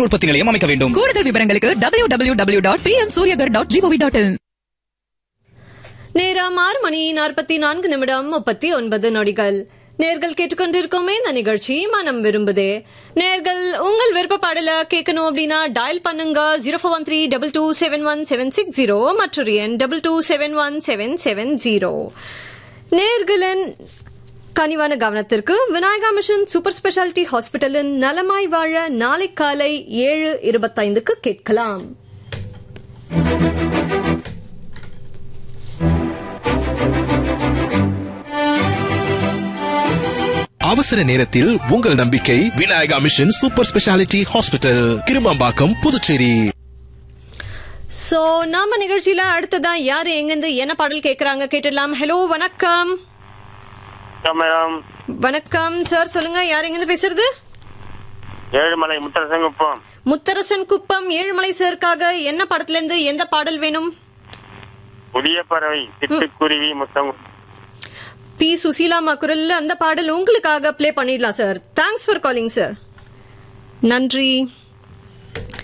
மின் உற்பத்தி நிலையம் அமைக்க வேண்டும் கூடுதல் விவரங்களுக்கு W W W dot P M Suryaghar dot GOV dot in நேரம் ஆறு மணி நாற்பத்தி நான்கு நிமிடம் முப்பத்தி ஒன்பது நொடிகள் நேர்கள் கேட்டுக்கொண்டிருக்கோமே இந்த நிகழ்ச்சி மனம் விரும்புதே நேர்கள் உங்கள் விருப்ப பாடல கேட்கணும் அப்படின்னா டயல் பண்ணுங்க zero four one three double two seven one seven six zero மற்றொரு எண் double two seven one seven seven zero நேர்களின் கனிவான கவனத்திற்கு விநாயகா மிஷன் சூப்பர் ஸ்பெஷாலிட்டி ஹாஸ்பிட்டலின் நலமாய் வாழ நாளை காலை ஏழு இருபத்தைந்துக்கு கேட்கலாம் அவசர நேரத்தில் உங்கள் நம்பிக்கை Vinayaka mission super speciality hospital Kirumampakkam Puducherry so நாம நிகழ்ச்சியில அடுத்ததா யாரு எங்கிருந்து என்ன பாடல் கேக்குறாங்க கேட்டுடலாம் ஹலோ வணக்கம் மேடம் வணக்கம் சார் சொல்லுங்க யார் எங்கிருந்து பேசுறது ஏழுமலை முத்தரசங்குப்பம் முத்தரசன் குப்பம் ஏழுமலை சாருக்காக என்ன படத்துல இருந்து எந்த பாடல் வேணும் புதிய பறவை சிட்டுக்குருவி முத்தம் பி சுசீலாமா குரல்ல அந்த பாடல் உங்களுக்காக ப்ளே பண்ணிடலாம் sir thanks for calling sir நன்றி